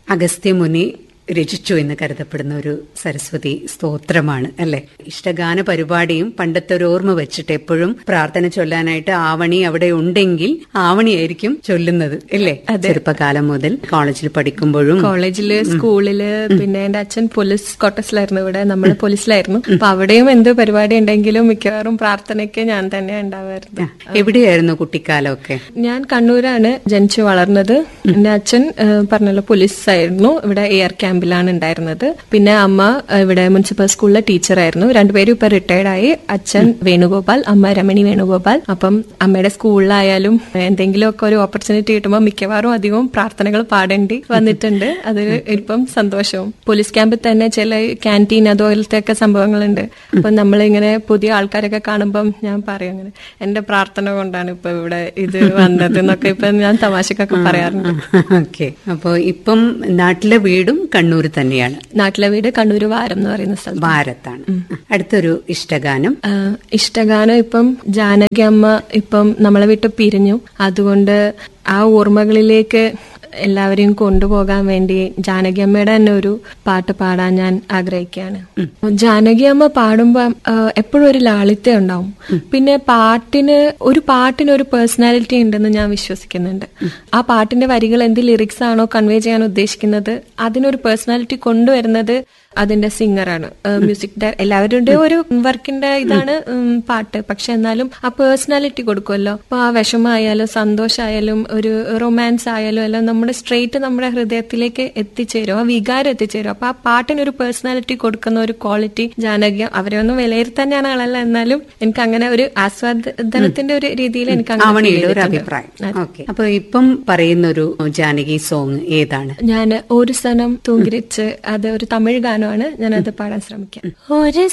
അഗസ്ത്യമുനി രചിച്ചു എന്ന് കരുതപ്പെടുന്ന ഒരു സരസ്വതി സ്തോത്രമാണ് അല്ലെ ഇഷ്ടഗാന പരിപാടിയും പണ്ടത്തെ ഒരു ഓർമ്മ വെച്ചിട്ട് എപ്പോഴും പ്രാർത്ഥന ചൊല്ലാനായിട്ട് ആവണി അവിടെ ഉണ്ടെങ്കിൽ ആവണിയായിരിക്കും ചൊല്ലുന്നത് അല്ലേ ചെറുപ്പകാലം മുതൽ കോളേജിൽ പഠിക്കുമ്പോഴും കോളേജില് സ്കൂളില് പിന്നെ എന്റെ അച്ഛൻ പോലീസ് ക്വാർട്ടേഴ്സിലായിരുന്നു ഇവിടെ നമ്മൾ പോലീസിലായിരുന്നു അപ്പൊ അവിടെയും എന്ത് പരിപാടി ഉണ്ടെങ്കിലും മിക്കവാറും പ്രാർത്ഥനയ്ക്ക് ഞാൻ തന്നെ ഉണ്ടാവാറുണ്ട് എവിടെയായിരുന്നു കുട്ടിക്കാലമൊക്കെ ഞാൻ കണ്ണൂരാണ് ജനിച്ചു വളർന്നത് എന്റെ അച്ഛൻ ഏഹ്, പറഞ്ഞല്ലോ പോലീസ് ആയിരുന്നു ഇവിടെ എയർ ക്യാമ്പിലാണ് ഉണ്ടായിരുന്നത് പിന്നെ അമ്മ ഏഹ്, ഇവിടെ മുനിസിപ്പൽ സ്കൂളിലെ ടീച്ചറായിരുന്നു രണ്ടുപേരും ഇപ്പൊ റിട്ടയർഡ് ആയി അച്ഛൻ വേണുഗോപാൽ അമ്മ രമണി വേണുഗോപാൽ അപ്പം അമ്മയുടെ സ്കൂളിലായാലും എന്തെങ്കിലുമൊക്കെ ഒരു ഓപ്പർച്യൂണിറ്റി കിട്ടുമ്പോൾ മിക്കവാറും അധികവും പ്രാർത്ഥനകൾ പാടേണ്ടി വന്നിട്ടുണ്ട് അതിൽ ഇപ്പം സന്തോഷവും പോലീസ് ക്യാമ്പിൽ തന്നെ ചില ക്യാൻറ്റീൻ അതുപോലത്തെ ഒക്കെ സംഭവങ്ങളുണ്ട് അപ്പൊ നമ്മളിങ്ങനെ പുതിയ ആൾക്കാരൊക്കെ കാണുമ്പം ഞാൻ പറയും അങ്ങനെ എന്റെ പ്രാർത്ഥന കൊണ്ടാണ് ഇപ്പൊ ഇവിടെ ഇത് വന്നത് എന്നൊക്കെ ഇപ്പൊ ഞാൻ തമാശക്കൊക്കെ പറയാറുണ്ട് ഓക്കെ അപ്പോ ഇപ്പം നാട്ടിലെ വീടും കണ്ണൂർ തന്നെയാണ് നാട്ടിലെ വീട് കണ്ണൂര് വാരം എന്ന് പറയുന്ന സ്ഥലം ഭാരത്താണ് അടുത്തൊരു ഇഷ്ടഗാനം ആഹ് ഇഷ്ടഗാനം ഇപ്പം ജാനകി അമ്മ ഇപ്പം നമ്മളെ വിട്ട് പിരിഞ്ഞു അതുകൊണ്ട് ആ ഓർമ്മകളിലേക്ക് എല്ലാവരെയും കൊണ്ടുപോകാൻ വേണ്ടി ജാനകി അമ്മയുടെ തന്നെ ഒരു പാട്ട് പാടാൻ ഞാൻ ആഗ്രഹിക്കുകയാണ് ജാനകി അമ്മ പാടുമ്പോൾ എപ്പോഴും ഒരു ലാളിത്യം ഉണ്ടാവും പിന്നെ പാട്ടിന് ഒരു പാട്ടിന് ഒരു പേഴ്സണാലിറ്റി ഉണ്ടെന്ന് ഞാൻ വിശ്വസിക്കുന്നുണ്ട് ആ പാട്ടിന്റെ വരികൾ എന്ത് ലിറിക്സ് ആണോ കൺവേ ചെയ്യാൻ ഉദ്ദേശിക്കുന്നത് അതിനൊരു പേഴ്സണാലിറ്റി കൊണ്ടുവരുന്നത് അതിന്റെ സിംഗറാണ് മ്യൂസിക് ഡയർ എല്ലാവരുടെ ഒരു വർക്കിന്റെ ഇതാണ് ഉം, പാട്ട് പക്ഷെ എന്നാലും ആ പേഴ്സണാലിറ്റി കൊടുക്കുമല്ലോ അപ്പൊ ആ വിഷമായാലും സന്തോഷമായാലും ഒരു റൊമാൻസ് ആയാലും എല്ലാം നമ്മുടെ സ്ട്രെയിറ്റ് നമ്മുടെ ഹൃദയത്തിലേക്ക് എത്തിച്ചേരും ആ വികാരം എത്തിച്ചേരും അപ്പൊ ആ പാട്ടിന് ഒരു പേഴ്സണാലിറ്റി കൊടുക്കുന്ന ഒരു ക്വാളിറ്റി ജാനകി അവരെ ഒന്നും വിലയിരുത്താൻ ഞാൻ ആളല്ല എന്നാലും എനിക്ക് അങ്ങനെ ഒരു ആസ്വാദനത്തിന്റെ ഒരു രീതിയിൽ എനിക്ക് അങ്ങനെ feel ആവണിയുടെ ഒരു ചെയ്തിട്ടുണ്ട്. അഭിപ്രായം ഓക്കെ അപ്പൊ ഇപ്പം പറയുന്ന ഒരു ജാനകി സോങ് ഏതാണ് ഞാൻ ഒരു സനം തൂങ്കിരിച്ച് അത് ഒരു തമിഴ് ഗാനമാണ് ഞാനത് പാടാൻ ശ്രമിക്കാം ഒരു